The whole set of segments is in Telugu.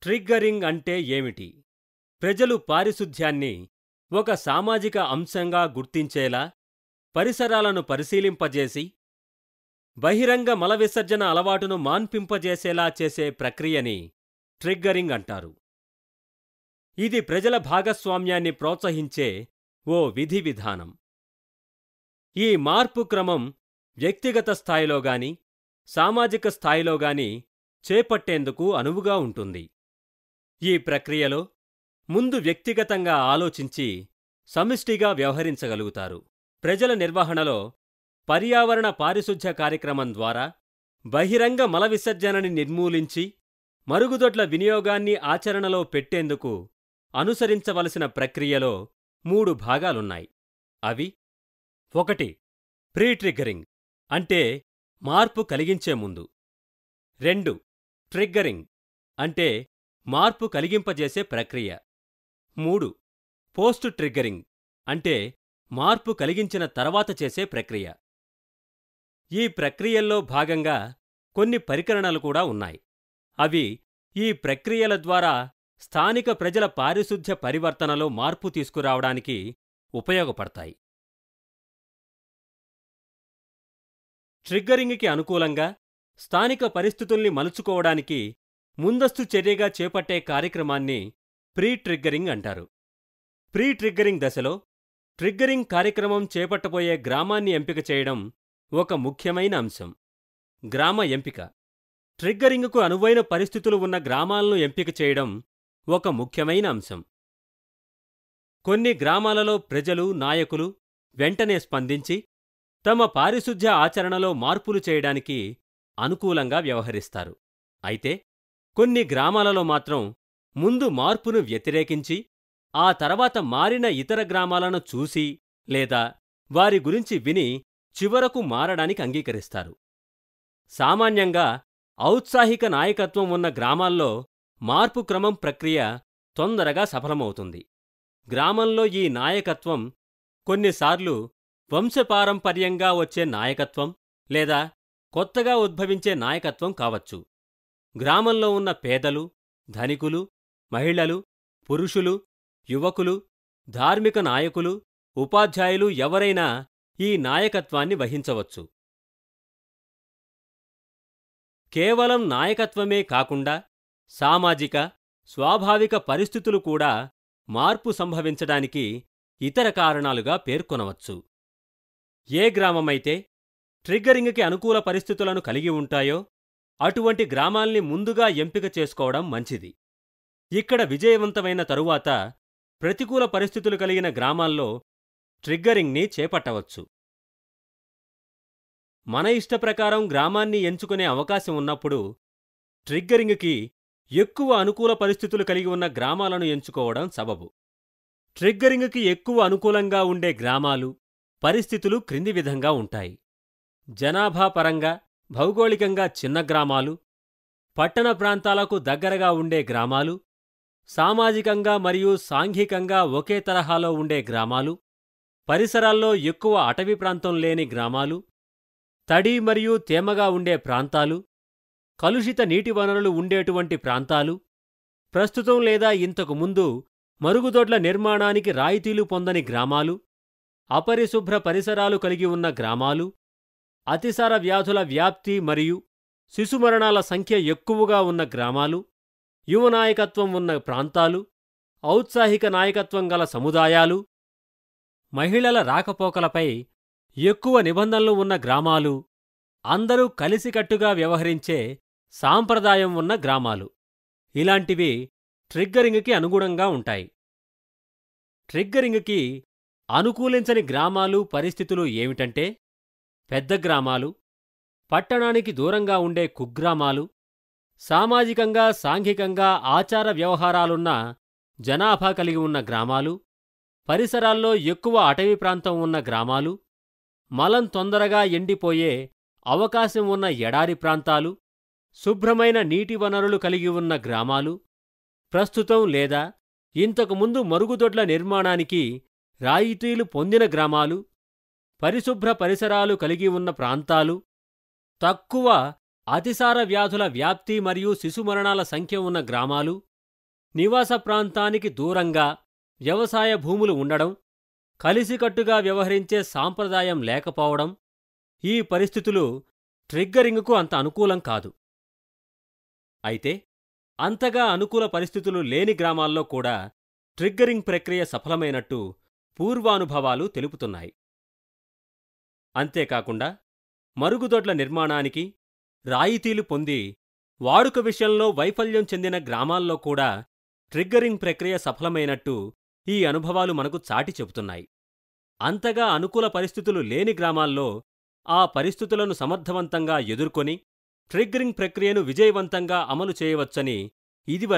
ట్రిగ్గరింగ్ అంటే ఏమిటి ప్రజలు పారిశుధ్యాన్ని ఒక సామాజిక అంశంగా గుర్తించేలా పరిసరాలను పరిశీలింపజేసి బహిరంగ మల విసర్జన అలవాటును మాన్పింపజేసేలా చేసే ప్రక్రియని ట్రిగ్గరింగ్ అంటారు ఇది ప్రజల భాగస్వామ్యాన్ని ప్రోత్సహించే ఓ విధి విధానం ఈ మార్పు క్రమం వ్యక్తిగత స్థాయిలో గాని సామాజిక స్థాయిలో గాని చేపట్టేందుకు అనువుగా ఉంటుంది ఈ ప్రక్రియలో ముందు వ్యక్తిగతంగా ఆలోచించి సమిష్టిగా వ్యవహరించగలుగుతారు ప్రజల నిర్వహణలో పర్యావరణ పారిశుధ్య కార్యక్రమం ద్వారా బహిరంగ మల విసర్జనని నిర్మూలించి మరుగుదొడ్ల వినియోగాన్ని ఆచరణలో పెట్టేందుకు అనుసరించవలసిన ప్రక్రియలో మూడు భాగాలున్నాయి అవి ఒకటి ప్రీ ట్రిగ్గరింగ్ అంటే మార్పు కలిగించే ముందు రెండు ట్రిగ్గరింగ్ అంటే మార్పు కలిగింపజేసే ప్రక్రియ మూడు పోస్ట్ ట్రిగ్గరింగ్ అంటే మార్పు కలిగించిన తర్వాత చేసే ప్రక్రియ ఈ ప్రక్రియల్లో భాగంగా కొన్ని పరికరణలు కూడా ఉన్నాయి అవి ఈ ప్రక్రియల ద్వారా స్థానిక ప్రజల పారిశుధ్య పరివర్తనలో మార్పు తీసుకురావడానికి ఉపయోగపడతాయి ట్రిగ్గరింగ్కి అనుకూలంగా స్థానిక పరిస్థితుల్ని మలుచుకోవడానికి ముందస్తు చర్యగా చేపట్టే కార్యక్రమాన్ని ప్రీ ట్రిగ్గరింగ్ అంటారు ప్రీ ట్రిగ్గరింగ్ దశలో ట్రిగ్గరింగ్ కార్యక్రమం చేపట్టబోయే గ్రామాన్ని ఎంపిక చేయడం ఒక ముఖ్యమైన అంశం గ్రామ ఎంపిక ట్రిగ్గరింగ్కు అనువైన పరిస్థితులు ఉన్న గ్రామాలను ఎంపిక చేయడం ఒక ముఖ్యమైన అంశం కొన్ని గ్రామాలలో ప్రజలు నాయకులు వెంటనే స్పందించి తమ పారిశుధ్య ఆచరణలో మార్పులు చేయడానికి అనుకూలంగా వ్యవహరిస్తారు అయితే కొన్ని గ్రామాలలో మాత్రం ముందు మార్పును వ్యతిరేకించి ఆ తర్వాత మారిన ఇతర గ్రామాలను చూసి లేదా వారి గురించి విని చివరకు మారడానికి అంగీకరిస్తారు సామాన్యంగా ఔత్సాహిక నాయకత్వం ఉన్న గ్రామాల్లో మార్పు క్రమం ప్రక్రియ తొందరగా సఫలమవుతుంది గ్రామంలో ఈ నాయకత్వం కొన్నిసార్లు వంశపారంపర్యంగా వచ్చే నాయకత్వం లేదా కొత్తగా ఉద్భవించే నాయకత్వం కావచ్చు గ్రామంలో ఉన్న పేదలు ధనికులు మహిళలు పురుషులు యువకులు ధార్మిక నాయకులు ఉపాధ్యాయులు ఎవరైనా ఈ నాయకత్వాన్ని వహించవచ్చు కేవలం నాయకత్వమే కాకుండా సామాజిక స్వాభావిక పరిస్థితులు కూడా మార్పు సంభవించడానికి ఇతర కారణాలుగా పేర్కొనవచ్చు ఏ గ్రామమైతే ట్రిగ్గరింగ్కి అనుకూల పరిస్థితులను కలిగి ఉంటాయో అటువంటి గ్రామాల్ని ముందుగా ఎంపిక చేసుకోవడం మంచిది ఇక్కడ విజయవంతమైన తరువాత ప్రతికూల పరిస్థితులు కలిగిన గ్రామాల్లో ట్రిగ్గరింగ్ని చేపట్టవచ్చు మన ఇష్టప్రకారం గ్రామాన్ని ఎంచుకునే అవకాశం ఉన్నప్పుడు ట్రిగ్గరింగ్కి ఎక్కువ అనుకూల పరిస్థితులు కలిగి ఉన్న గ్రామాలను ఎంచుకోవడం సబబు ట్రిగ్గరింగ్కి ఎక్కువ అనుకూలంగా ఉండే గ్రామాలు పరిస్థితులు క్రింది విధంగా ఉంటాయి జనాభా పరంగా భౌగోళికంగా చిన్న గ్రామాలు పట్టణ ప్రాంతాలకు దగ్గరగా ఉండే గ్రామాలు సామాజికంగా మరియు సాంఘికంగా ఒకే తరహాలో ఉండే గ్రామాలు పరిసరాల్లో ఎక్కువ అటవీ ప్రాంతం లేని గ్రామాలు తడి మరియు తేమగా ఉండే ప్రాంతాలు కలుషిత నీటి వనరులు ఉండేటువంటి ప్రాంతాలు ప్రస్తుతం లేదా ఇంతకు ముందు మరుగుదొడ్ల నిర్మాణానికి రాయితీలు పొందని గ్రామాలు అపరిశుభ్ర పరిసరాలు కలిగి ఉన్న గ్రామాలు అతిసార వ్యాధుల వ్యాప్తి మరియు శిశుమరణాల సంఖ్య ఎక్కువగా ఉన్న గ్రామాలు యువ నాయకత్వం ఉన్న ప్రాంతాలు ఔత్సాహిక నాయకత్వం గల సముదాయాలు మహిళల రాకపోకలపై ఎక్కువ నిబంధనలు ఉన్న గ్రామాలు అందరూ కలిసికట్టుగా వ్యవహరించే సాంప్రదాయం ఉన్న గ్రామాలు ఇలాంటివి ట్రిగ్గరింగ్కి అనుగుణంగా ఉంటాయి ట్రిగ్గరింగ్కి అనుకూలించని గ్రామాలు పరిస్థితులు ఏమిటంటే పెద్ద గ్రామాలు పట్టణానికి దూరంగా ఉండే కుగ్రామాలు సామాజికంగా సాంఘికంగా ఆచార వ్యవహారాలున్న జనాభా కలిగి ఉన్న గ్రామాలు పరిసరాల్లో ఎక్కువ అటవీ ప్రాంతం ఉన్న గ్రామాలు మలం తొందరగా ఎండిపోయే అవకాశం ఉన్న ఎడారి ప్రాంతాలు శుభ్రమైన నీటి వనరులు కలిగి ఉన్న గ్రామాలు ప్రస్తుతం లేదా ఇంతకుముందు మరుగుదొడ్ల నిర్మాణానికి రాయితీలు పొందిన గ్రామాలు పరిశుభ్ర పరిసరాలు కలిగి ఉన్న ప్రాంతాలు తక్కువ అతిసార వ్యాధుల వ్యాప్తి మరియు శిశుమరణాల సంఖ్య ఉన్న గ్రామాలు నివాస ప్రాంతానికి దూరంగా వ్యవసాయ భూములు ఉండడం కలిసికట్టుగా వ్యవహరించే సాంప్రదాయం లేకపోవడం ఈ పరిస్థితులు ట్రిగ్గరింగ్కు అంత అనుకూలం కాదు అయితే అంతగా అనుకూల పరిస్థితులు లేని గ్రామాల్లో కూడా ట్రిగ్గరింగ్ ప్రక్రియ సఫలమైనట్టు పూర్వానుభవాలు తెలుపుతున్నాయి అంతేకాకుండా మరుగుదొడ్ల నిర్మాణానికి రాయితీలు పొంది వాడుక విషయంలో వైఫల్యం చెందిన గ్రామాల్లో కూడా ట్రిగ్గరింగ్ ప్రక్రియ సఫలమైనట్టు ఈ అనుభవాలు మనకు చాటి చెబుతున్నాయి అంతగా అనుకూల పరిస్థితులు లేని గ్రామాల్లో ఆ పరిస్థితులను సమర్థవంతంగా ఎదుర్కొని ట్రిగ్గరింగ్ ప్రక్రియను విజయవంతంగా అమలు చేయవచ్చని ఇదివర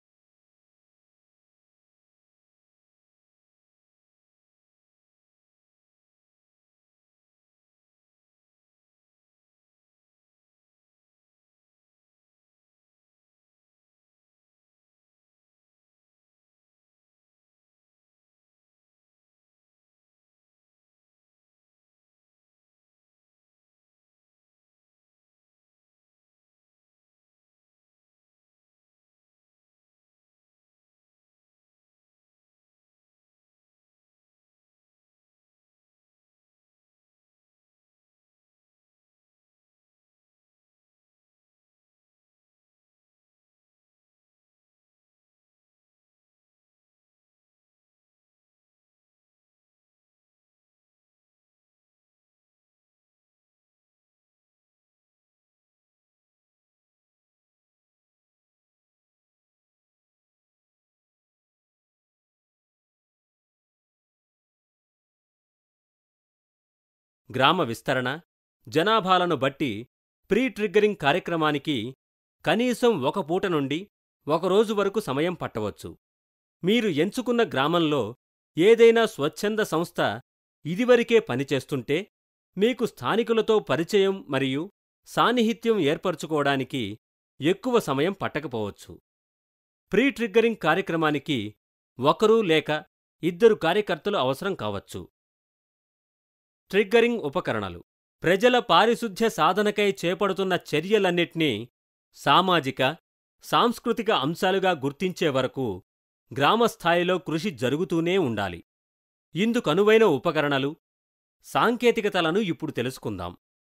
గ్రామ విస్తరణ జనాభాలను బట్టి ప్రీ ట్రిగ్గరింగ్ కార్యక్రమానికి కనీసం ఒక పూట నుండి ఒక రోజు వరకు సమయం పట్టవచ్చు మీరు ఎంచుకున్న గ్రామంలో ఏదైనా స్వచ్ఛంద సంస్థ ఇదివరకే పనిచేస్తుంటే మీకు స్థానికులతో పరిచయం మరియు సాన్నిహిత్యం ఏర్పరచుకోవడానికి ఎక్కువ సమయం పట్టకపోవచ్చు ప్రీ ట్రిగ్గరింగ్ కార్యక్రమానికి ఒకరు లేక ఇద్దరు కార్యకర్తలు అవసరం కావచ్చు ట్రిగ్గరింగ్ ఉపకరణలు ప్రజల పారిశుధ్య సాధనకై చేపడుతున్న చర్యలన్నిటినీ సామాజిక సాంస్కృతిక అంశాలుగా గుర్తించే వరకు గ్రామస్థాయిలో కృషి జరుగుతూనే ఉండాలి ఇందుకనువైన ఉపకరణలు సాంకేతికతలను ఇప్పుడు తెలుసుకుందాం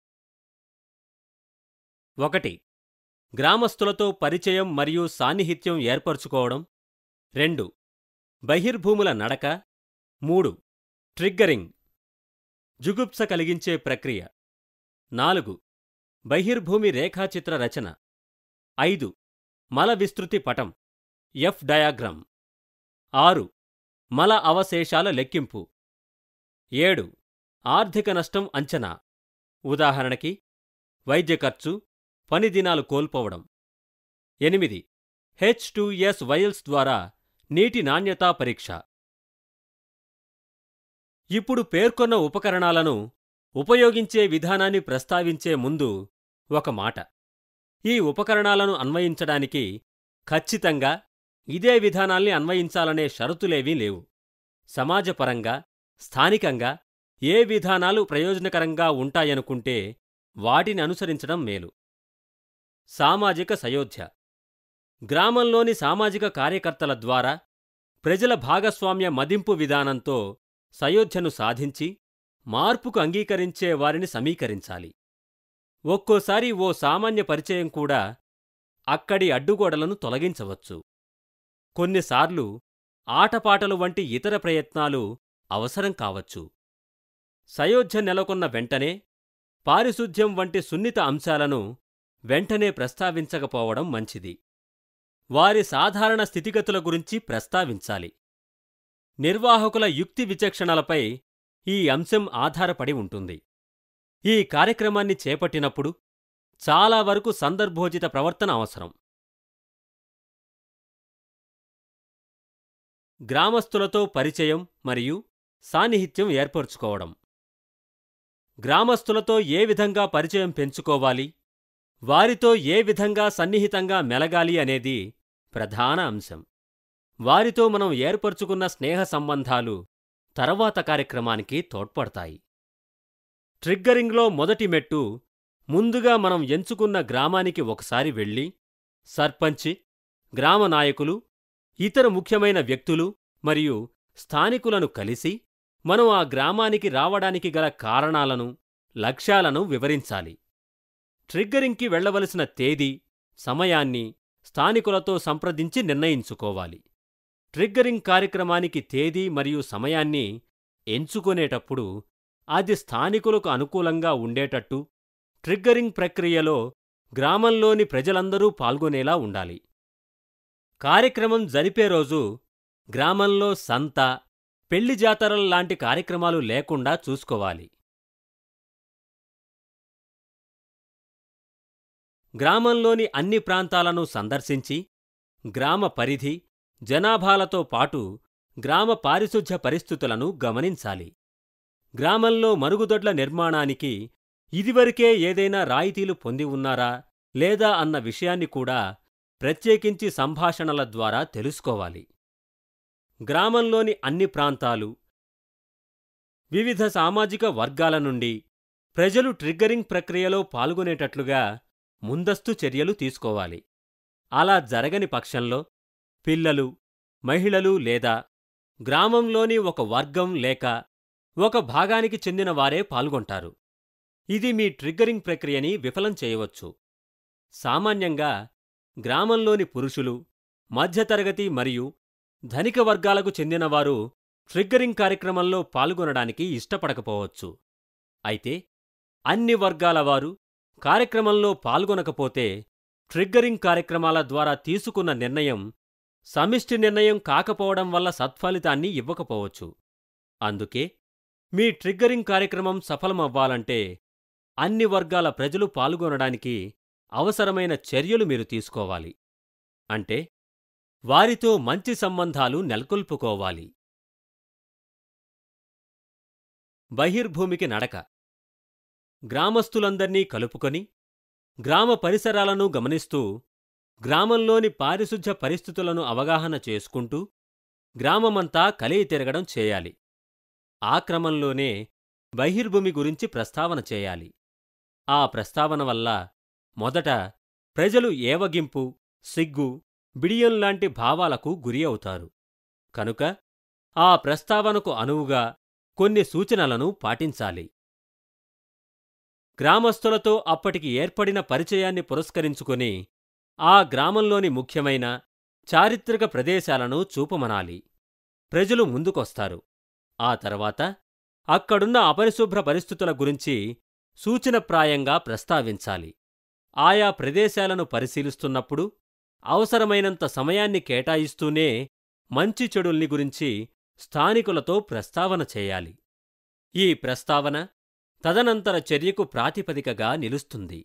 ఒకటి గ్రామస్తులతో పరిచయం మరియు సాన్నిహిత్యం ఏర్పరచుకోవడం రెండు బహిర్భూముల నడక మూడు ట్రిగ్గరింగ్ జుగుప్స కలిగించే ప్రక్రియ నాలుగు బహిర్భూమి రేఖాచిత్ర రచన ఐదు మల విస్తృతి పటం ఎఫ్ డయాగ్రామ్ ఆరు మల అవశేషాల లెక్కింపు ఏడు ఆర్థిక నష్టం అంచనా ఉదాహరణకి వైద్య ఖర్చు పని దినాలు కోల్పోవడం ఎనిమిది హెచ్ టూ ఎస్ వైల్స్ ద్వారా నీటి నాణ్యతా పరీక్ష ఇప్పుడు పేర్కొన్న ఉపకరణాలను ఉపయోగించే విధానాన్ని ప్రస్తావించే ముందు ఒక మాట ఈ ఉపకరణాలను అన్వయించడానికి ఖచ్చితంగా ఇదే విధానాల్ని అన్వయించాలనే షరతులేవీ లేవు సమాజపరంగా స్థానికంగా ఏ విధానాలు ప్రయోజనకరంగా ఉంటాయనుకుంటే వాటిని అనుసరించడం మేలు సామాజిక సయోధ్య గ్రామంలోని సామాజిక కార్యకర్తల ద్వారా ప్రజల భాగస్వామ్య మదింపు విధానంతో సయోధ్యను సాధించి మార్పుకు అంగీకరించే వారిని సమీకరించాలి ఒక్కోసారి ఓ సామాన్య పరిచయం కూడా అక్కడి అడ్డుగోడలను తొలగించవచ్చు కొన్నిసార్లు ఆటపాటలు వంటి ఇతర ప్రయత్నాలు అవసరం కావచ్చు సయోధ్య నెలకొన్న వెంటనే పారిశుధ్యం వంటి సున్నిత అంశాలను వెంటనే ప్రస్తావించకపోవడం మంచిది వారి సాధారణ స్థితిగతుల గురించి ప్రస్తావించాలి నిర్వాహకుల యుక్తి విచక్షణలపై ఈ అంశం ఆధారపడి ఉంటుంది ఈ కార్యక్రమాన్ని చేపట్టినప్పుడు చాలా వరకు సందర్భోచిత ప్రవర్తన అవసరం గ్రామస్తులతో పరిచయం మరియు సాన్నిహిత్యం ఏర్పరచుకోవడం గ్రామస్తులతో ఏ విధంగా పరిచయం పెంచుకోవాలి వారితో ఏ విధంగా సన్నిహితంగా మెలగాలి అనేది ప్రధాన అంశం వారితో మనం ఏర్పరచుకున్న స్నేహ సంబంధాలు తర్వాత కార్యక్రమానికి తోడ్పడతాయి ట్రిగ్గరింగ్లో మొదటి మెట్టు ముందుగా మనం ఎంచుకున్న గ్రామానికి ఒకసారి వెళ్ళి సర్పంచి గ్రామ నాయకులు ఇతర ముఖ్యమైన వ్యక్తులు మరియు స్థానికులను కలిసి మనం ఆ గ్రామానికి రావడానికి గల కారణాలను లక్ష్యాలను వివరించాలి ట్రిగ్గరింగ్కి వెళ్ళవలసిన తేదీ సమయాన్ని స్థానికులతో సంప్రదించి నిర్ణయించుకోవాలి ట్రిగ్గరింగ్ కార్యక్రమానికి తేదీ మరియు సమయాన్ని ఎంచుకునేటప్పుడు అది స్థానికులకు అనుకూలంగా ఉండేటట్టు ట్రిగ్గరింగ్ ప్రక్రియలో గ్రామంలోని ప్రజలందరూ పాల్గొనేలా ఉండాలి కార్యక్రమం జరిపే రోజు గ్రామంలో సంత పెళ్లి జాతరల లాంటి కార్యక్రమాలు లేకుండా చూసుకోవాలి గ్రామంలోని అన్ని ప్రాంతాలను సందర్శించి గ్రామ పరిధి జనాభాలతో పాటు గ్రామ పారిశుధ్య పరిస్థితులను గమనించాలి గ్రామంలో మరుగుదొడ్ల నిర్మాణానికి ఇదివరకే ఏదైనా రాయితీలు పొంది ఉన్నారా లేదా అన్న విషయాన్ని కూడా ప్రత్యేకించి సంభాషణల ద్వారా తెలుసుకోవాలి గ్రామంలోని అన్ని ప్రాంతాలు వివిధ సామాజిక వర్గాల నుండి ప్రజలు ట్రిగ్గరింగ్ ప్రక్రియలో పాల్గొనేటట్లుగా ముందస్తు చర్యలు తీసుకోవాలి అలా జరగని పక్షంలో పిల్లలు మహిళలు లేదా గ్రామంలోని ఒక వర్గం లేక ఒక భాగానికి చెందిన వారే పాల్గొంటారు ఇది మీ ట్రిగ్గరింగ్ ప్రక్రియని విఫలం చేయవచ్చు సామాన్యంగా గ్రామంలోని పురుషులు మధ్యతరగతి మరియు ధనిక వర్గాలకు చెందినవారు ట్రిగ్గరింగ్ కార్యక్రమంలో పాల్గొనడానికి ఇష్టపడకపోవచ్చు అయితే అన్ని వర్గాల వారు కార్యక్రమంలో పాల్గొనకపోతే ట్రిగ్గరింగ్ కార్యక్రమాల ద్వారా తీసుకున్న నిర్ణయం సమిష్టి నిర్ణయం కాకపోవడం వల్ల సత్ఫలితాన్ని ఇవ్వకపోవచ్చు అందుకే మీ ట్రిగ్గరింగ్ కార్యక్రమం సఫలమవ్వాలంటే అన్ని వర్గాల ప్రజలు పాల్గొనడానికి అవసరమైన చర్యలు మీరు తీసుకోవాలి అంటే వారితో మంచి సంబంధాలు నెలకొల్పుకోవాలి బహిర్భూమికి నడక గ్రామస్తులందర్నీ కలుపుకొని గ్రామ పరిసరాలను గమనిస్తూ గ్రామంలోని పారిశుధ్య పరిస్థితులను అవగాహన చేసుకుంటూ గ్రామమంతా కలియి తిరగడం చేయాలి ఆ క్రమంలోనే బహిర్భూమి గురించి ప్రస్తావన చేయాలి ఆ ప్రస్తావన వల్ల మొదట ప్రజలు ఏవగింపు సిగ్గు బిడియంలాంటి భావాలకు గురి అవుతారు కనుక ఆ ప్రస్తావనకు అనువుగా కొన్ని సూచనలను పాటించాలి గ్రామస్తులతో అప్పటికి ఏర్పడిన పరిచయాన్ని పురస్కరించుకొని ఆ గ్రామంలోని ముఖ్యమైన చారిత్రక ప్రదేశాలను చూపమనాలి ప్రజలు ముందుకొస్తారు ఆ తర్వాత అక్కడున్న అపరిశుభ్ర పరిస్థితుల గురించి సూచనప్రాయంగా ప్రస్తావించాలి ఆయా ప్రదేశాలను పరిశీలిస్తున్నప్పుడు అవసరమైనంత సమయాన్ని కేటాయిస్తూనే మంచి చెడుల్ని గురించి స్థానికులతో ప్రస్తావన చేయాలి ఈ ప్రస్తావన తదనంతర చర్యకు ప్రాతిపదికగా నిలుస్తుంది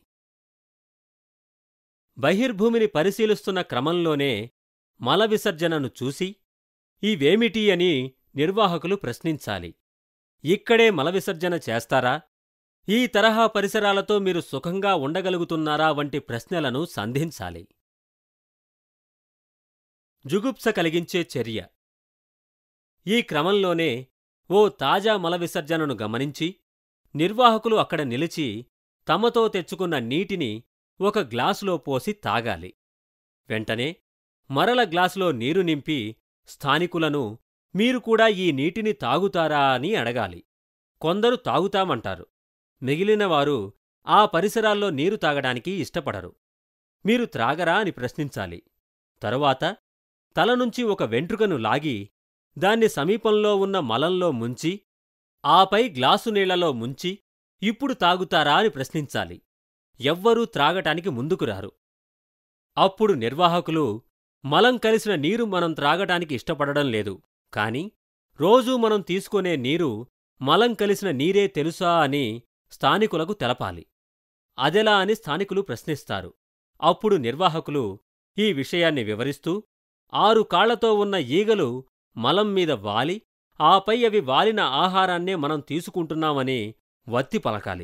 బహిర్భూమిని పరిశీలిస్తున్న క్రమంలోనే మల విసర్జనను చూసి ఇవేమిటి అని నిర్వాహకులు ప్రశ్నించాలి ఇక్కడే మల విసర్జన చేస్తారా ఈ తరహా పరిసరాలతో మీరు సుఖంగా ఉండగలుగుతున్నారా వంటి ప్రశ్నలను సంధించాలి జుగుప్స కలిగించే చర్య ఈ క్రమంలోనే ఓ తాజా మల విసర్జనను గమనించి నిర్వాహకులు అక్కడ నిలిచి తమతో తెచ్చుకున్న నీటిని ఒక గ్లాసులో పోసి తాగాలి వెంటనే మరల గ్లాసులో నీరు నింపి స్థానికులను మీరు కూడా ఈ నీటిని తాగుతారా అని అడగాలి కొందరు తాగుతామంటారు మిగిలినవారు ఆ పరిసరాల్లో నీరు తాగడానికి ఇష్టపడరు మీరు త్రాగరా అని ప్రశ్నించాలి తరువాత తల నుంచి ఒక వెంట్రుకను లాగి దాన్ని సమీపంలో ఉన్న మలంలో ముంచి ఆపై గ్లాసు నీళ్లలో ముంచి ఇప్పుడు తాగుతారా అని ప్రశ్నించాలి ఎవ్వరూ త్రాగటానికి ముందుకు రారు అప్పుడు నిర్వాహకులు మలం కలిసిన నీరు మనం త్రాగటానికి ఇష్టపడడం లేదు కాని రోజూ మనం తీసుకునే నీరు మలం కలిసిన నీరే తెలుసా అని స్థానికులకు తెలపాలి అదెలా అని స్థానికులు ప్రశ్నిస్తారు అప్పుడు నిర్వాహకులు ఈ విషయాన్ని వివరిస్తూ ఆరు కాళ్లతో ఉన్న ఈగలు మలం మీద వాలి ఆపై అవి వాలిన ఆహారాన్నే మనం తీసుకుంటున్నామని వత్తి పలకాలి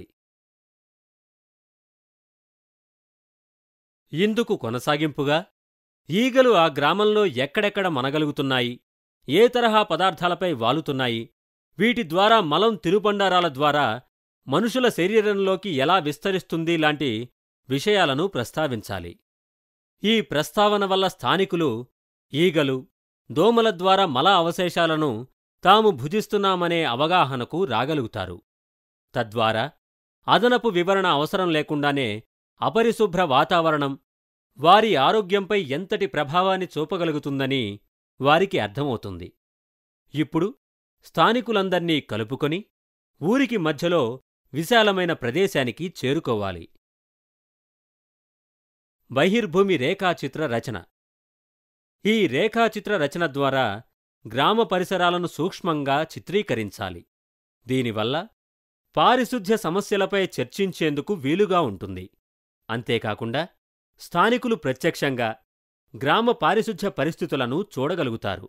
ఇందుకు కొనసాగింపుగా ఈగలు ఆ గ్రామంలో ఎక్కడెక్కడ మనగలుగుతున్నాయి ఏ తరహా పదార్థాలపై వాలుతున్నాయి వీటి ద్వారా మలం తిరుబండారాల ద్వారా మనుషుల శరీరంలోకి ఎలా విస్తరిస్తుంది లాంటి విషయాలను ప్రస్తావించాలి ఈ ప్రస్తావన వల్ల స్థానికులు ఈగలు దోమల ద్వారా మల అవశేషాలను తాము భుజిస్తున్నామనే అవగాహనకు రాగలుగుతారు తద్వారా అదనపు వివరణ అవసరం లేకుండానే అపరిశుభ్ర వాతావరణం వారి ఆరోగ్యంపై ఎంతటి ప్రభావాన్ని చూపగలుగుతుందని వారికి అర్థమవుతుంది ఇప్పుడు స్థానికులందర్నీ కలుపుకొని ఊరికి మధ్యలో విశాలమైన ప్రదేశానికి చేరుకోవాలి బహిర్భూమి రేఖాచిత్ర రచన ఈ రేఖాచిత్ర రచన ద్వారా గ్రామ పరిసరాలను సూక్ష్మంగా చిత్రీకరించాలి దీనివల్ల పారిశుధ్య సమస్యలపై చర్చించేందుకు వీలుగా ఉంటుంది అంతేకాకుండా స్థానికులు ప్రత్యక్షంగా గ్రామ పారిశుధ్య పరిస్థితులను చూడగలుగుతారు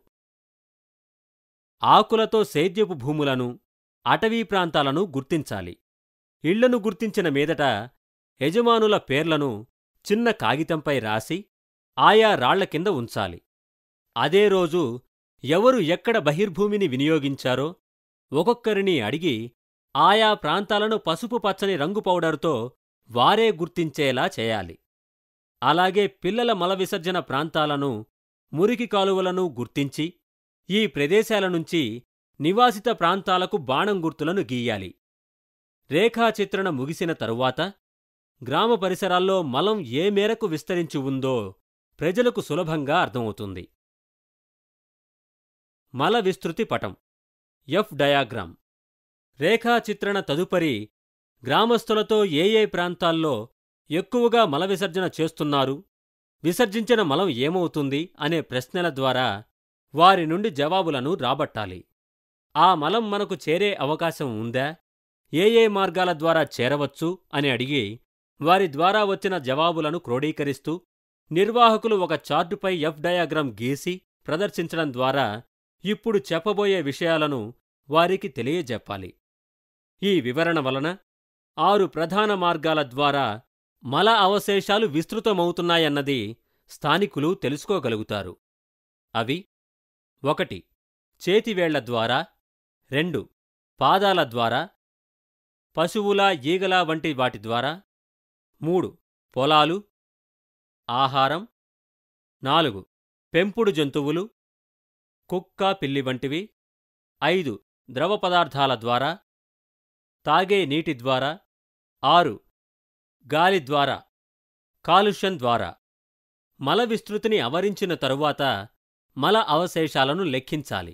ఆకులతో సేద్యపు భూములను అటవీ ప్రాంతాలను గుర్తించాలి ఇళ్లను గుర్తించిన మీదట యజమానుల పేర్లను చిన్న కాగితంపై రాసి ఆయా రాళ్ల కింద ఉంచాలి అదే రోజు ఎవరు ఎక్కడ బహిర్భూమిని వినియోగించారో ఒక్కొక్కరిని అడిగి ఆయా ప్రాంతాలను పసుపు పచ్చని రంగు పౌడరుతో వారే గుర్తించేలా చేయాలి అలాగే పిల్లల మల విసర్జన ప్రాంతాలను మురికి కాలువలను గుర్తించి ఈ ప్రదేశాల నుంచి నివాసిత ప్రాంతాలకు బాణం గుర్తులను గీయాలి రేఖాచిత్రణ ముగిసిన తరువాత గ్రామ పరిసరాల్లో మలం ఏ మేరకు విస్తరించి ఉందో ప్రజలకు సులభంగా అర్థమవుతుంది మల విస్తృతి పటం ఎఫ్ డయాగ్రామ్ రేఖాచిత్రణ తదుపరి గ్రామస్తులతో ఏ ఏ ప్రాంతాల్లో ఎక్కువగా మల విసర్జన చేస్తున్నారు విసర్జించిన మలం ఏమవుతుంది అనే ప్రశ్నల ద్వారా వారి నుండి జవాబులను రాబట్టాలి ఆ మలం మనకు చేరే అవకాశం ఉందా ఏ ఏ మార్గాల ద్వారా చేరవచ్చు అని అడిగి వారి ద్వారా వచ్చిన జవాబులను క్రోడీకరిస్తూ నిర్వాహకులు ఒక చార్టుపై ఎఫ్ డయాగ్రామ్ గీసి ప్రదర్శించడం ద్వారా ఇప్పుడు చెప్పబోయే విషయాలను వారికి తెలియజెప్పాలి ఈ వివరణ వలన ఆరు ప్రధాన మార్గాల ద్వారా మల అవశేషాలు విస్తృతమవుతున్నాయన్నది స్థానికులు తెలుసుకోగలుగుతారు అవి ఒకటి చేతివేళ్ల ద్వారా రెండు పాదాల ద్వారా పశువుల ఈగల వంటి వాటి ద్వారా మూడు పొలాలు ఆహారం నాలుగు పెంపుడు జంతువులు కుక్క పిల్లి వంటివి ఐదు ద్రవ పదార్థాల ద్వారా తాగే నీటి ద్వారా ఆరు గాలి ద్వారా కాలుష్యం ద్వారా మల విస్తృతిని అవరించిన తరువాత మల అవశేషాలను లెక్కించాలి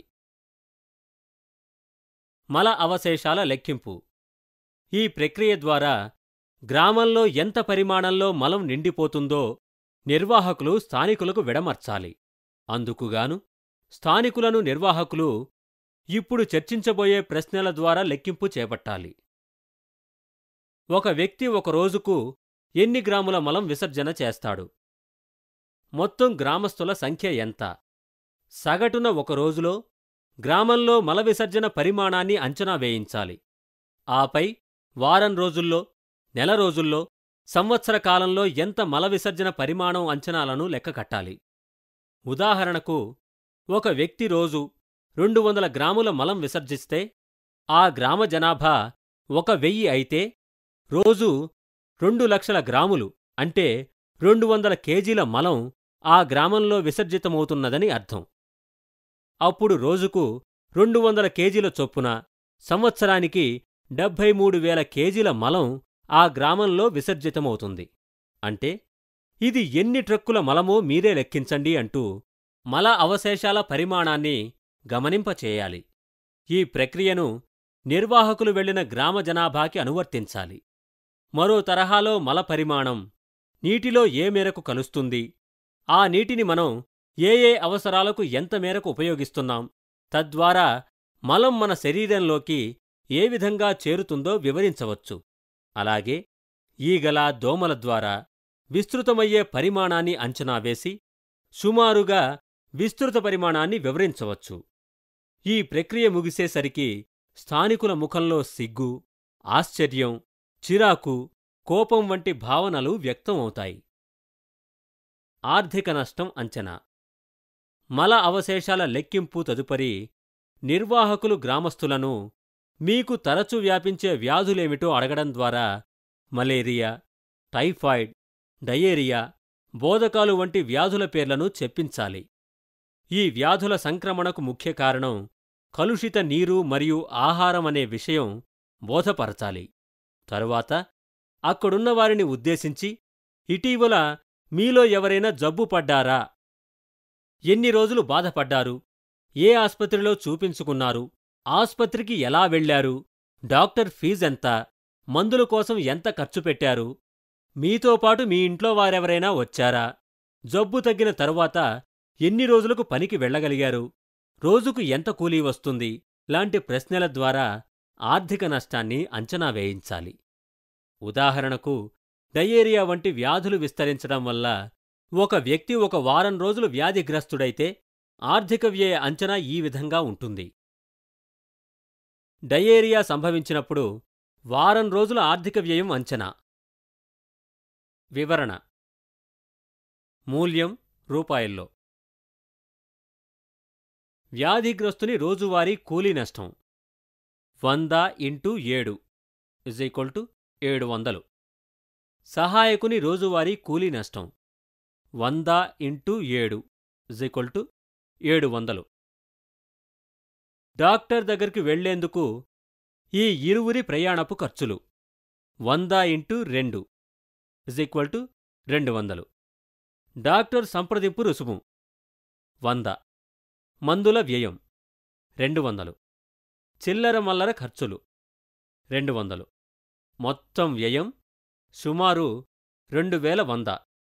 మల అవశేషాల లెక్కింపు ఈ ప్రక్రియ ద్వారా గ్రామంలో ఎంత పరిమాణంలో మలం నిండిపోతుందో నిర్వాహకులు స్థానికులకు విడమర్చాలి అందుకుగాను స్థానికులను నిర్వాహకులు ఇప్పుడు చర్చించబోయే ప్రశ్నల ద్వారా లెక్కింపు చేపట్టాలి ఒక వ్యక్తి ఒక రోజుకు ఎన్ని గ్రాముల మలం విసర్జన చేస్తాడు మొత్తం గ్రామస్తుల సంఖ్య ఎంత సగటున ఒక రోజులో గ్రామంలో మల విసర్జన పరిమాణాన్ని అంచనా వేయించాలి ఆపై వారం రోజుల్లో నెల రోజుల్లో సంవత్సర కాలంలో ఎంత మల విసర్జన పరిమాణం అంచనాలను లెక్కకట్టాలి ఉదాహరణకు ఒక వ్యక్తి రోజు రెండు వందల గ్రాముల మలం విసర్జిస్తే ఆ గ్రామ జనాభా ఒక వెయ్యి అయితే రోజు రెండు లక్షల గ్రాములు అంటే రెండు వందల కేజీల మలం ఆ గ్రామంలో విసర్జితమవుతున్నదని అర్థం అప్పుడు రోజుకు రెండు వందల కేజీల చొప్పున సంవత్సరానికి డెబ్భై మూడు వేల కేజీల మలం ఆ గ్రామంలో విసర్జితమవుతుంది అంటే ఇది ఎన్ని ట్రక్కుల మలమో మీరే లెక్కించండి అంటూ మల అవశేషాల పరిమాణాన్ని గమనింపచేయాలి ఈ ప్రక్రియను నిర్వాహకులు వెళ్లిన గ్రామ జనాభాకి అనువర్తించాలి మరో తరహాలో మల పరిమాణం నీటిలో ఏ మేరకు కలుస్తుంది ఆ నీటిని మనం ఏ ఏ అవసరాలకు ఎంత మేరకు ఉపయోగిస్తున్నాం తద్వారా మలం మన శరీరంలోకి ఏ విధంగా చేరుతుందో వివరించవచ్చు అలాగే ఈగల దోమల ద్వారా విస్తృతమయ్యే పరిమాణాన్ని అంచనా వేసి సుమారుగా విస్తృత పరిమాణాన్ని వివరించవచ్చు ఈ ప్రక్రియ ముగిసేసరికి స్థానికుల ముఖంలో సిగ్గు ఆశ్చర్యం చిరాకు కోపం వంటి భావనలు వ్యక్తమవుతాయి ఆర్థిక నష్టం అంచనా మల అవశేషాల లెక్కింపు తదుపరి నిర్వాహకులు గ్రామస్తులను మీకు తరచు వ్యాపించే వ్యాధులేమిటో అడగడం ద్వారా మలేరియా టైఫాయిడ్ డయేరియా బోధకాలు వంటి వ్యాధుల పేర్లను చెప్పించాలి ఈ వ్యాధుల సంక్రమణకు ముఖ్య కారణం కలుషిత నీరు మరియు ఆహారం అనే విషయం బోధపరచాలి తరువాత అక్కడున్న వారిని ఉద్దేశించి ఇటీవల మీలో ఎవరైనా జబ్బు పడ్డారా ఎన్ని రోజులు బాధపడ్డారు ఏ ఆస్పత్రిలో చూపించుకున్నారు ఆస్పత్రికి ఎలా వెళ్లారు డాక్టర్ ఫీజెంత మందుల కోసం ఎంత ఖర్చు పెట్టారు మీతో పాటు మీ ఇంట్లో వారెవరైనా వచ్చారా జబ్బు తగ్గిన తరువాత ఎన్ని రోజులకు పనికి వెళ్ళగలిగారు రోజుకు ఎంత కూలీ వస్తుంది లాంటి ప్రశ్నల ద్వారా ఆర్థిక నష్టాన్ని అంచనా వేయించాలి ఉదాహరణకు డయేరియా వంటి వ్యాధులు విస్తరించడం వల్ల ఒక వ్యక్తి ఒక వారం రోజులు వ్యాధిగ్రస్తుడైతే ఆర్థిక వ్యయ అంచనా ఈ విధంగా ఉంటుంది డయేరియా సంభవించినప్పుడు వారం రోజుల ఆర్థిక వ్యయం అంచనా వివరణ మూల్యం రూపాయల్లో వ్యాధిగ్రస్తుని రోజువారీ కూలీ నష్టం వంద ఇంటూ ఏడు ఇజ్ ఈక్వల్ టు ఏడు వందలు సహాయకుని రోజువారీ కూలీ నష్టం వంద ఇంటూ ఏడు ఇజ్ ఈక్వల్ టు ఏడు వందలు డాక్టర్ దగ్గరికి వెళ్లేందుకు ఈ ఇరువురి ప్రయాణపు ఖర్చులు వంద ఇంటూ రెండు ఇజ్ ఈక్వల్ టు రెండు వందలు డాక్టర్ సంప్రదింపు రుసుము వంద మందుల వ్యయం రెండు వందలు చిల్లర మల్లర ఖర్చులు రెండు వందలు మొత్తం వ్యయం సుమారు రెండు వేల వంద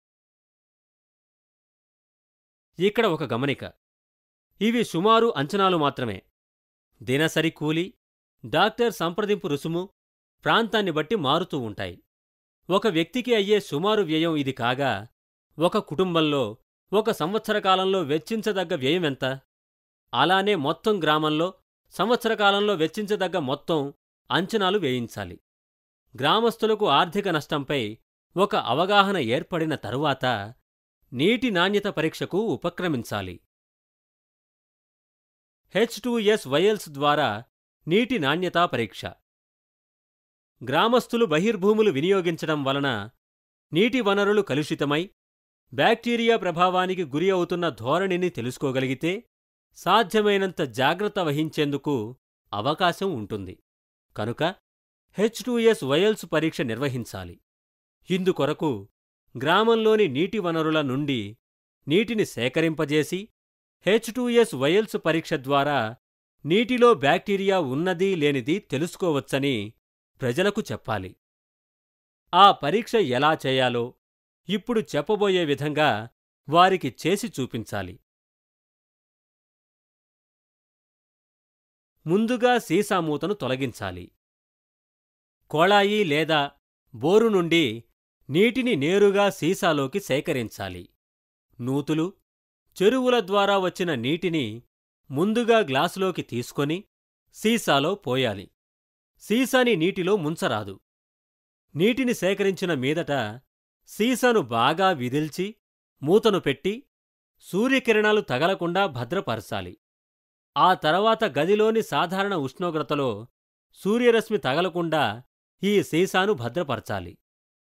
ఇక్కడ ఒక గమనిక ఇవి సుమారు అంచనాలు మాత్రమే దినసరి కూలి డాక్టర్ సంప్రదింపు రుసుము ప్రాంతాన్ని బట్టి మారుతూ ఉంటాయి ఒక వ్యక్తికి అయ్యే సుమారు వ్యయం ఇది కాగా ఒక కుటుంబంలో ఒక సంవత్సర కాలంలో వెచ్చించదగ్గ వ్యయం ఎంత అలానే మొత్తం గ్రామంలో సంవత్సర కాలంలో వెచ్చించదగ్గ మొత్తం అంచనాలు వేయించాలి గ్రామస్తులకు ఆర్థిక నష్టంపై ఒక అవగాహన ఏర్పడిన తరువాత నీటి నాణ్యత పరీక్షకు ఉపక్రమించాలి హెచ్ ఎస్ వయల్స్ ద్వారా నీటి నాణ్యతా పరీక్ష గ్రామస్తులు బహిర్భూములు వినియోగించడం వలన నీటి వనరులు కలుషితమై బ్యాక్టీరియా ప్రభావానికి గురి అవుతున్న ధోరణిని తెలుసుకోగలిగితే సాధ్యమైనంత జాగ్రత్త వహించేందుకు అవకాశం ఉంటుంది కనుక హెచ్ ఎస్ వయల్స్ పరీక్ష నిర్వహించాలి ఇందుకొరకు గ్రామంలోని నీటి వనరుల నుండి నీటిని సేకరింపజేసి హెచ్ ఎస్ వయల్స్ పరీక్ష ద్వారా నీటిలో బ్యాక్టీరియా ఉన్నది లేనిది తెలుసుకోవచ్చని ప్రజలకు చెప్పాలి ఆ పరీక్ష ఎలా చేయాలో ఇప్పుడు చెప్పబోయే విధంగా వారికి చేసి చూపించాలి ముందుగా సీసామూతను తొలగించాలి కొళాయి లేదా బోరు నుండి నీటిని నేరుగా సీసాలోకి సేకరించాలి నూతులు చెరువుల ద్వారా వచ్చిన నీటిని ముందుగా గ్లాసులోకి తీసుకొని సీసాలో పోయాలి సీసాని నీటిలో ముంచరాదు నీటిని సేకరించిన మీదట సీసాను బాగా విదిల్చి మూతను పెట్టి సూర్యకిరణాలు తగలకుండా భద్రపరచాలి ఆ తర్వాత గదిలోని సాధారణ ఉష్ణోగ్రతలో సూర్యరశ్మి తగలకుండా ఈ సీసాను భద్రపరచాలి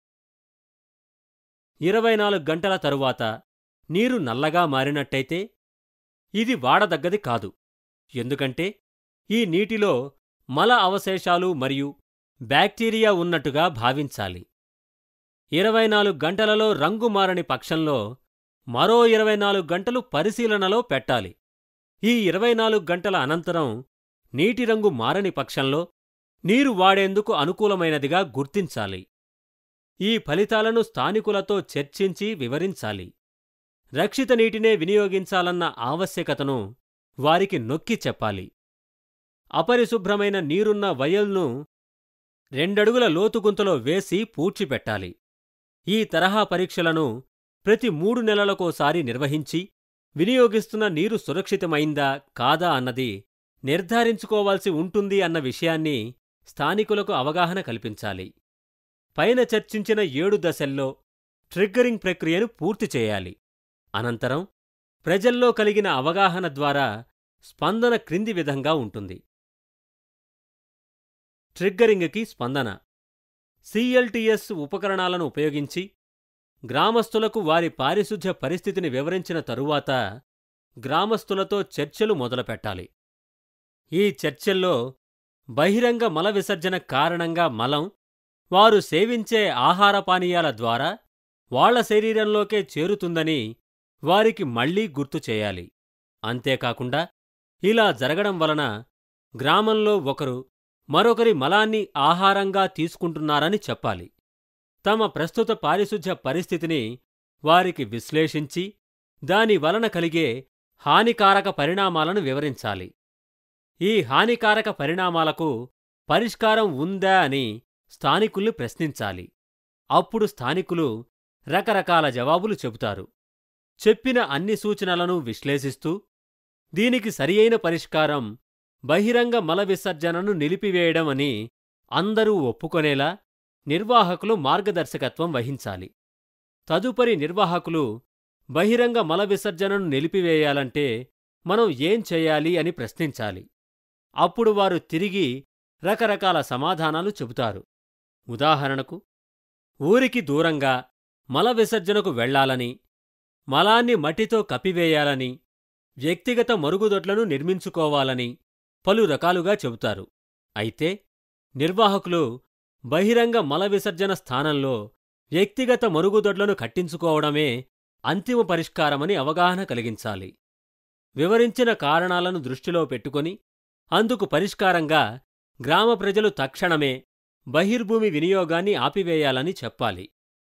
ఇరవై నాలుగు గంటల తరువాత నీరు నల్లగా మారినట్టయితే ఇది వాడదగ్గది కాదు ఎందుకంటే ఈ నీటిలో మల అవశేషాలు మరియు బ్యాక్టీరియా ఉన్నట్టుగా భావించాలి ఇరవై నాలుగు గంటలలో రంగు మారని పక్షంలో మరో ఇరవై నాలుగు గంటలు పరిశీలనలో పెట్టాలి ఈ ఇరవై నాలుగు గంటల అనంతరం నీటి రంగు మారని పక్షంలో నీరు వాడేందుకు అనుకూలమైనదిగా గుర్తించాలి ఈ ఫలితాలను స్థానికులతో చర్చించి వివరించాలి రక్షిత నీటినే వినియోగించాలన్న ఆవశ్యకతను వారికి నొక్కి చెప్పాలి అపరిశుభ్రమైన నీరున్న వయల్ను రెండడుగుల లోతుగుంతలో వేసి పూడ్చిపెట్టాలి ఈ తరహా పరీక్షలను ప్రతి మూడు నెలలకోసారి నిర్వహించి వినియోగిస్తున్న నీరు సురక్షితమైందా కాదా అన్నది నిర్ధారించుకోవాల్సి ఉంటుంది అన్న విషయాన్ని స్థానికులకు అవగాహన కల్పించాలి పైన చర్చించిన ఏడు దశల్లో ట్రిగ్గరింగ్ ప్రక్రియను పూర్తి చేయాలి అనంతరం ప్రజల్లో కలిగిన అవగాహన ద్వారా స్పందన క్రింది విధంగా ఉంటుంది ట్రిగ్గరింగ్కి స్పందన సిఎల్టిఎస్ ఉపకరణాలను ఉపయోగించి గ్రామస్తులకు వారి పారిశుధ్య పరిస్థితిని వివరించిన తరువాత గ్రామస్తులతో చర్చలు మొదలుపెట్టాలి ఈ చర్చల్లో బహిరంగ మల విసర్జన కారణంగా మలం వారు సేవించే ఆహార పానీయాల ద్వారా వాళ్ల శరీరంలోకే చేరుతుందని వారికి మళ్లీ గుర్తు చేయాలి అంతేకాకుండా ఇలా జరగడం వలన గ్రామంలో ఒకరు మరొకరి మలాన్ని ఆహారంగా తీసుకుంటున్నారని చెప్పాలి తమ ప్రస్తుత పారిశుధ్య పరిస్థితిని వారికి విశ్లేషించి దాని వలన కలిగే హానికారక పరిణామాలను వివరించాలి ఈ హానికారక పరిణామాలకు పరిష్కారం ఉందా అని స్థానికుల్ని ప్రశ్నించాలి అప్పుడు స్థానికులు రకరకాల జవాబులు చెబుతారు చెప్పిన అన్ని సూచనలను విశ్లేషిస్తూ దీనికి సరియైన పరిష్కారం బహిరంగ మల విసర్జనను నిలిపివేయడం అని అందరూ ఒప్పుకొనేలా నిర్వాహకులు మార్గదర్శకత్వం వహించాలి తదుపరి నిర్వాహకులు బహిరంగ మల విసర్జనను నిలిపివేయాలంటే మనం ఏం చేయాలి అని ప్రశ్నించాలి అప్పుడు వారు తిరిగి రకరకాల సమాధానాలు చెబుతారు ఉదాహరణకు ఊరికి దూరంగా మల విసర్జనకు వెళ్లాలని మలాన్ని మట్టితో కప్పివేయాలని వ్యక్తిగత మరుగుదొడ్లను నిర్మించుకోవాలని పలు రకాలుగా చెబుతారు అయితే నిర్వాహకులు బహిరంగ మల విసర్జన స్థానంలో వ్యక్తిగత మరుగుదొడ్లను కట్టించుకోవడమే అంతిమ పరిష్కారమని అవగాహన కలిగించాలి వివరించిన కారణాలను దృష్టిలో పెట్టుకొని అందుకు పరిష్కారంగా గ్రామ ప్రజలు తక్షణమే బహిర్భూమి వినియోగాన్ని ఆపివేయాలని చెప్పాలి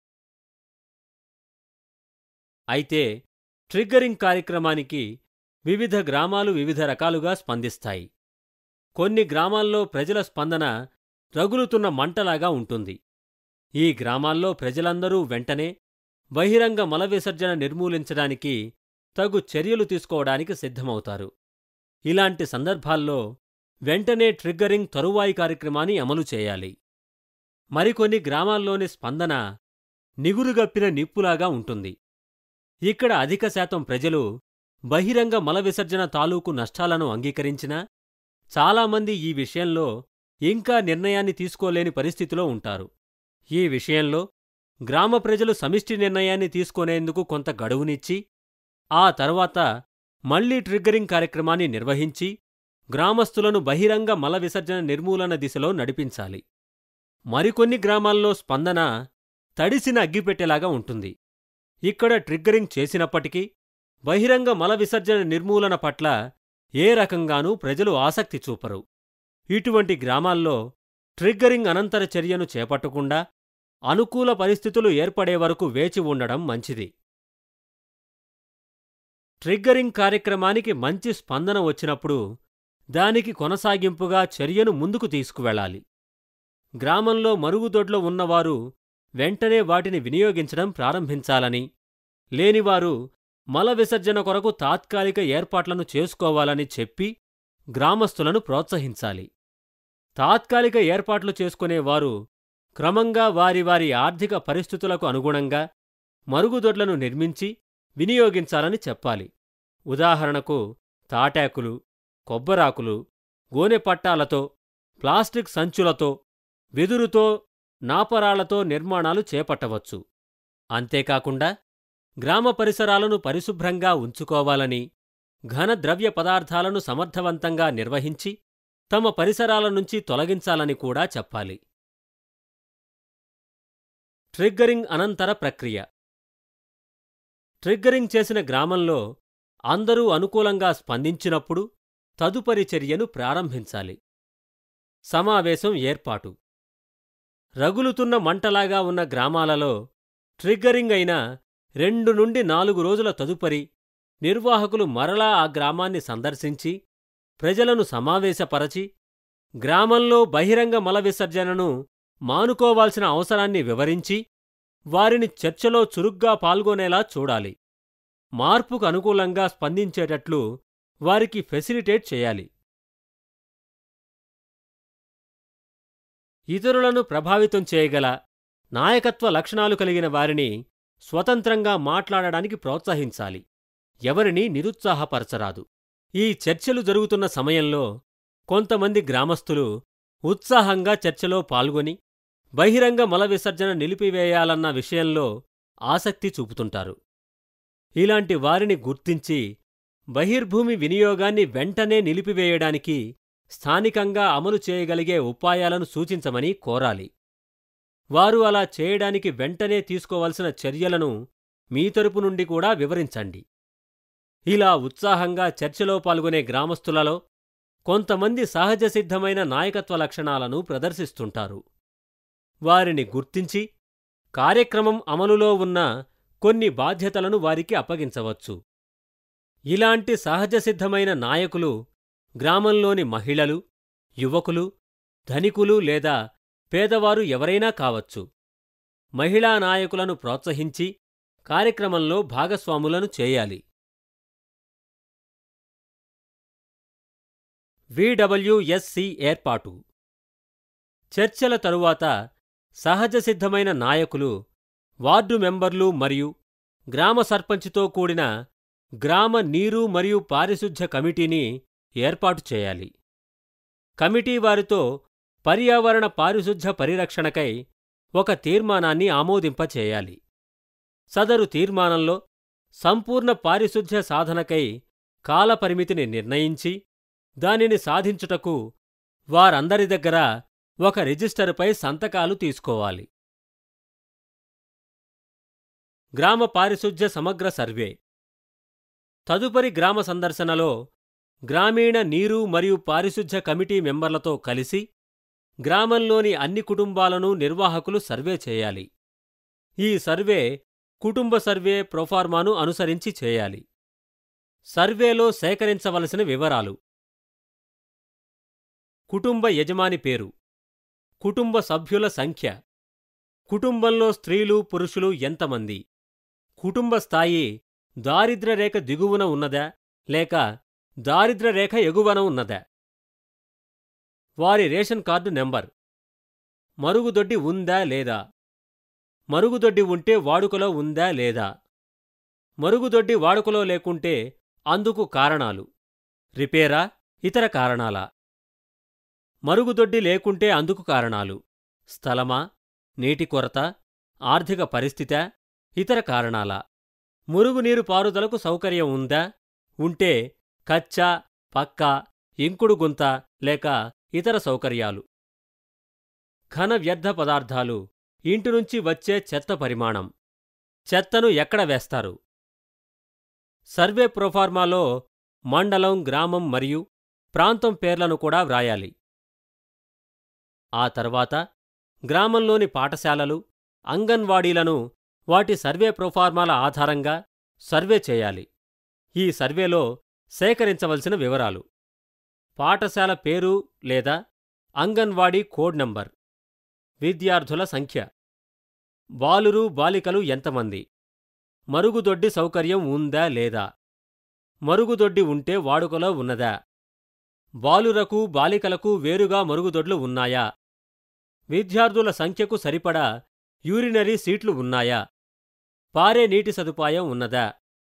అయితే ట్రిగ్గరింగ్ కార్యక్రమానికి వివిధ గ్రామాలు వివిధ రకాలుగా స్పందిస్తాయి కొన్ని గ్రామాల్లో ప్రజల స్పందన రగులుతున్న మంటలాగా ఉంటుంది ఈ గ్రామాల్లో ప్రజలందరూ వెంటనే బహిరంగ మల విసర్జన నిర్మూలించడానికి తగు చర్యలు తీసుకోవడానికి సిద్ధమవుతారు ఇలాంటి సందర్భాల్లో వెంటనే ట్రిగ్గరింగ్ తరువాయి కార్యక్రమాన్ని అమలు చేయాలి మరికొన్ని గ్రామాల్లోని స్పందన నిగురుగప్పిన నిప్పులాగా ఉంటుంది ఇక్కడ అధిక శాతం ప్రజలు బహిరంగ మల విసర్జన తాలూకు నష్టాలను అంగీకరించినా చాలామంది ఈ విషయంలో ఇంకా నిర్ణయాన్ని తీసుకోలేని పరిస్థితిలో ఉంటారు ఈ విషయంలో గ్రామ ప్రజలు సమిష్టి నిర్ణయాన్ని తీసుకునేందుకు కొంత గడువునిచ్చి ఆ తర్వాత మళ్లీ ట్రిగ్గరింగ్ కార్యక్రమాన్ని నిర్వహించి గ్రామస్తులను బహిరంగ మల విసర్జన నిర్మూలన దిశలో నడిపించాలి మరికొన్ని గ్రామాల్లో స్పందన తడిసిన అగ్గిపెట్టెలాగా ఉంటుంది ఇక్కడ ట్రిగ్గరింగ్ చేసినప్పటికీ బహిరంగ మల విసర్జన నిర్మూలన పట్ల ఏ రకంగానూ ప్రజలు ఆసక్తి చూపరు ఇటువంటి గ్రామాల్లో ట్రిగ్గరింగ్ అనంతర చర్యను చేపట్టకుండా అనుకూల పరిస్థితులు ఏర్పడే వరకు వేచి ఉండడం మంచిది ట్రిగ్గరింగ్ కార్యక్రమానికి మంచి స్పందన వచ్చినప్పుడు దానికి కొనసాగింపుగా చర్యను ముందుకు తీసుకువెళ్ళాలి గ్రామంలో మరుగుదొడ్లో ఉన్నవారు వెంటనే వాటిని వినియోగించడం ప్రారంభించాలని లేనివారు మల విసర్జన కొరకు తాత్కాలిక ఏర్పాట్లను చేసుకోవాలని చెప్పి గ్రామస్తులను ప్రోత్సహించాలి తాత్కాలిక ఏర్పాట్లు చేసుకునేవారు క్రమంగా వారి వారి ఆర్థిక పరిస్థితులకు అనుగుణంగా మరుగుదొడ్లను నిర్మించి వినియోగించాలని చెప్పాలి ఉదాహరణకు తాటాకులు కొబ్బరాకులు గోనె పట్టాలతో ప్లాస్టిక్ సంచులతో వెదురుతో నాపరాలతో నిర్మాణాలు చేపట్టవచ్చు అంతేకాకుండా గ్రామ పరిసరాలను పరిశుభ్రంగా ఉంచుకోవాలని ఘన ద్రవ్య పదార్థాలను సమర్థవంతంగా నిర్వహించి తమ పరిసరాల నుంచి తొలగించాలని కూడా చెప్పాలి ట్రిగ్గరింగ్ అనంతర ప్రక్రియ ట్రిగ్గరింగ్ చేసిన గ్రామంలో అందరూ అనుకూలంగా స్పందించినప్పుడు తదుపరి చర్యను ప్రారంభించాలి సమావేశం ఏర్పాటు రగులుతున్న మంటలాగా ఉన్న గ్రామాలలో ట్రిగ్గరింగ్ అయిన రెండు నుండి నాలుగు రోజుల తదుపరి నిర్వాహకులు మరలా ఆ గ్రామాన్ని సందర్శించి ప్రజలను సమావేశపరచి గ్రామంలో బహిరంగ మల విసర్జనను మానుకోవాల్సిన అవసరాన్ని వివరించి వారిని చర్చలో చురుగ్గా పాల్గొనేలా చూడాలి మార్పుకు అనుకూలంగా స్పందించేటట్లు వారికి ఫెసిలిటేట్ చేయాలి ఇతరులను ప్రభావితం చేయగల నాయకత్వ లక్షణాలు కలిగిన వారిని స్వతంత్రంగా మాట్లాడడానికి ప్రోత్సహించాలి ఎవరినీ నిరుత్సాహపరచరాదు ఈ చర్చలు జరుగుతున్న సమయంలో కొంతమంది గ్రామస్తులు ఉత్సాహంగా చర్చలో పాల్గొని బహిరంగ మల విసర్జన నిలిపివేయాలన్న విషయంలో ఆసక్తి చూపుతుంటారు ఇలాంటి వారిని గుర్తించి బహిర్భూమి వినియోగాన్ని వెంటనే నిలిపివేయడానికి స్థానికంగా అమలు చేయగలిగే ఉపాయాలను సూచించమని కోరాలి వారు అలా చేయడానికి వెంటనే తీసుకోవలసిన చర్యలను మీ తరపు నుండి కూడా వివరించండి ఇలా ఉత్సాహంగా చర్చలో పాల్గొనే గ్రామస్తులలో కొంతమంది సహజసిద్ధమైన నాయకత్వ లక్షణాలను ప్రదర్శిస్తుంటారు వారిని గుర్తించి కార్యక్రమం అమలులో ఉన్న కొన్ని బాధ్యతలను వారికి అప్పగించవచ్చు ఇలాంటి సహజసిద్ధమైన నాయకులు గ్రామంలోని మహిళలు యువకులు ధనికులు లేదా పేదవారు ఎవరైనా కావచ్చు మహిళా నాయకులను ప్రోత్సహించి కార్యక్రమంలో భాగస్వాములను చేయాలి విడబ్ల్యూఎస్సి ఏర్పాటు చర్చల తరువాత సహజసిద్ధమైన నాయకులు వార్డు మెంబర్లు మరియు గ్రామ సర్పంచ్తో కూడిన గ్రామ నీరు మరియు పారిశుధ్య కమిటీని ఏర్పాటు చేయాలి కమిటీ వారితో పర్యావరణ పారిశుధ్య పరిరక్షణకై ఒక తీర్మానాన్ని ఆమోదింపచేయాలి సదరు తీర్మానంలో సంపూర్ణ పారిశుధ్య సాధనకై కాలపరిమితిని నిర్ణయించి దానిని సాధించుటకు వారందరి దగ్గర ఒక రిజిస్టరుపై సంతకాలు తీసుకోవాలి గ్రామ పారిశుధ్య సమగ్ర సర్వే తదుపరి గ్రామ సందర్శనలో గ్రామీణ నీరు మరియు పారిశుధ్య కమిటీ మెంబర్లతో కలిసి గ్రామంలోని అన్ని కుటుంబాలను నిర్వాహకులు సర్వే చేయాలి ఈ సర్వే కుటుంబ సర్వే ప్రొఫార్మాను అనుసరించి చేయాలి సర్వేలో సేకరించవలసిన వివరాలు కుటుంబ యజమాని పేరు కుటుంబ సభ్యుల సంఖ్య కుటుంబంలో స్త్రీలు పురుషులు ఎంతమంది కుటుంబ స్థాయి దారిద్ర్యరేఖ దిగువన ఉన్నదా లేక దారిద్ర్యరేఖ ఎగువన ఉన్నదా వారి రేషన్ కార్డు నెంబర్ మరుగుదొడ్డి ఉందా లేదా మరుగుదొడ్డి ఉంటే వాడుకలో ఉందా లేదా మరుగుదొడ్డి వాడుకలో లేకుంటే అందుకు కారణాలు రిపేరా ఇతర కారణాలా మరుగుదొడ్డి లేకుంటే అందుకు కారణాలు స్థలమా నీటి కొరత ఆర్థిక పరిస్థితా ఇతర కారణాలా మురుగునీరు పారుదలకు సౌకర్యం ఉందా ఉంటే కచ్చా పక్కా ఇంకుడు గుంత లేక ఇతర సౌకర్యాలు ఘన వ్యర్థ పదార్థాలు ఇంటి నుంచి వచ్చే చెత్త పరిమాణం చెత్తను ఎక్కడ వేస్తారు సర్వే ప్రొఫార్మాలో మండలం గ్రామం మరియు ప్రాంతం పేర్లను కూడా వ్రాయాలి ఆ తర్వాత గ్రామంలోని పాఠశాలలు అంగన్వాడీలను వాటి సర్వే ప్రొఫార్మాల ఆధారంగా సర్వే చేయాలి ఈ సర్వేలో సేకరించవలసిన వివరాలు పాఠశాల పేరు లేదా అంగన్వాడీ కోడ్ నంబర్ విద్యార్థుల సంఖ్య బాలురు బాలికలు ఎంతమంది మరుగుదొడ్డి సౌకర్యం ఉందా లేదా మరుగుదొడ్డి ఉంటే వాడుకలో ఉన్నదా బాలురకు బాలికలకు వేరుగా మరుగుదొడ్లు ఉన్నాయా విద్యార్థుల సంఖ్యకు సరిపడా యూరినరీ సీట్లు ఉన్నాయా పారే నీటి సదుపాయం ఉన్నదా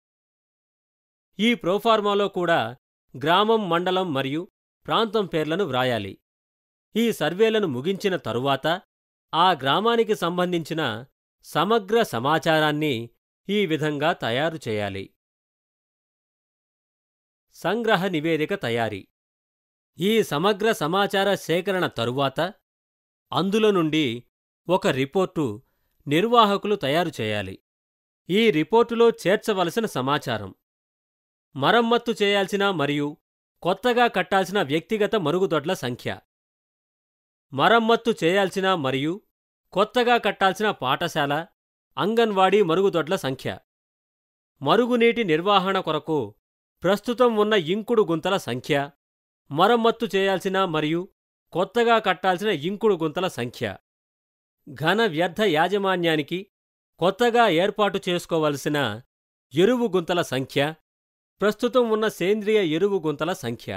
ఈ ప్రోఫార్మాలో కూడా గ్రామం మండలం మరియు ప్రాంతం పేర్లను వ్రాయాలి ఈ సర్వేలను ముగించిన తరువాత ఆ గ్రామానికి సంబంధించిన సమగ్ర సమాచారాన్ని ఈ విధంగా తయారు చేయాలి సంగ్రహ నివేదిక తయారీ ఈ సమగ్ర సమాచార సేకరణ తరువాత అందులో నుండి ఒక రిపోర్టు నిర్వాహకులు తయారు చేయాలి ఈ రిపోర్టులో చేర్చవలసిన సమాచారం మరమ్మత్తు చేయాల్సిన మరియు కొత్తగా కట్టాల్సిన వ్యక్తిగత మరుగుదొడ్ల సంఖ్య మరమ్మత్తు చేయాల్సిన మరియు కొత్తగా కట్టాల్సిన పాఠశాల అంగన్వాడీ మరుగుదొడ్ల సంఖ్య మరుగునీటి నిర్వహణ కొరకు ప్రస్తుతం ఉన్న ఇంకుడు గుంతల సంఖ్య మరమ్మత్తు చేయాల్సిన మరియు కొత్తగా కట్టాల్సిన ఇంకుడు గుంతల సంఖ్య ఘన వ్యర్థ యాజమాన్యానికి కొత్తగా ఏర్పాటు చేసుకోవలసిన ఎరువు గుంతల సంఖ్య ప్రస్తుతం ఉన్న సేంద్రియ ఎరువు గుంతల సంఖ్య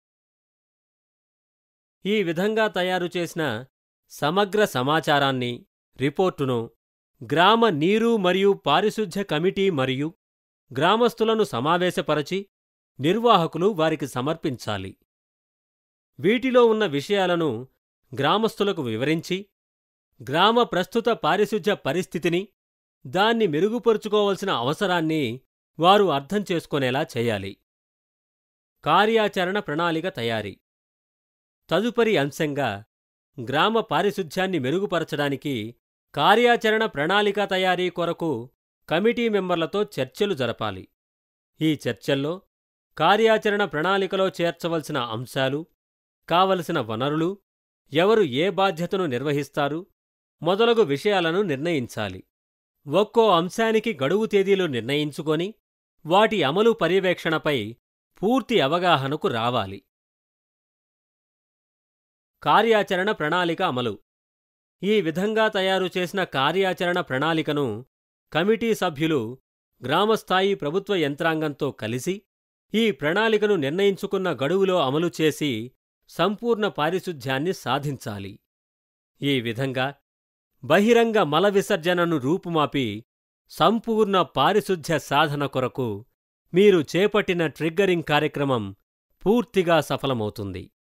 ఈ విధంగా తయారు చేసిన సమగ్ర సమాచారాన్ని రిపోర్టును గ్రామ నీరు మరియు పారిశుధ్య కమిటీ మరియు గ్రామస్తులను సమావేశపరచి నిర్వాహకులు వారికి సమర్పించాలి వీటిలో ఉన్న విషయాలను గ్రామస్తులకు వివరించి గ్రామ ప్రస్తుత పారిశుధ్య పరిస్థితిని దాన్ని మెరుగుపరుచుకోవలసిన అవసరాన్ని వారు అర్థం చేసుకునేలా చేయాలి కార్యాచరణ ప్రణాళిక తయారీ తదుపరి అంశంగా గ్రామ పారిశుధ్యాన్ని మెరుగుపరచడానికి కార్యాచరణ ప్రణాళిక తయారీ కొరకు కమిటీ మెంబర్లతో చర్చలు జరపాలి ఈ చర్చల్లో కార్యాచరణ ప్రణాళికలో చేర్చవలసిన అంశాలు కావలసిన వనరులు ఎవరు ఏ బాధ్యతను నిర్వహిస్తారు మొదలగు విషయాలను నిర్ణయించాలి ఒక్కో అంశానికి గడువు తేదీలు నిర్ణయించుకొని వాటి అమలు పర్యవేక్షణపై పూర్తి అవగాహనకు రావాలి కార్యాచరణ ప్రణాళిక అమలు ఈ విధంగా తయారు చేసిన కార్యాచరణ ప్రణాళికను కమిటీ సభ్యులు గ్రామస్థాయి ప్రభుత్వ యంత్రాంగంతో కలిసి ఈ ప్రణాళికను నిర్ణయించుకున్న గడువులో అమలు చేసి సంపూర్ణ పారిశుధ్యాన్ని సాధించాలి ఈ విధంగా బహిరంగ మల విసర్జనను రూపుమాపి సంపూర్ణ పారిశుధ్య సాధన కొరకు మీరు చేపట్టిన ట్రిగ్గరింగ్ కార్యక్రమం పూర్తిగా సఫలమవుతుంది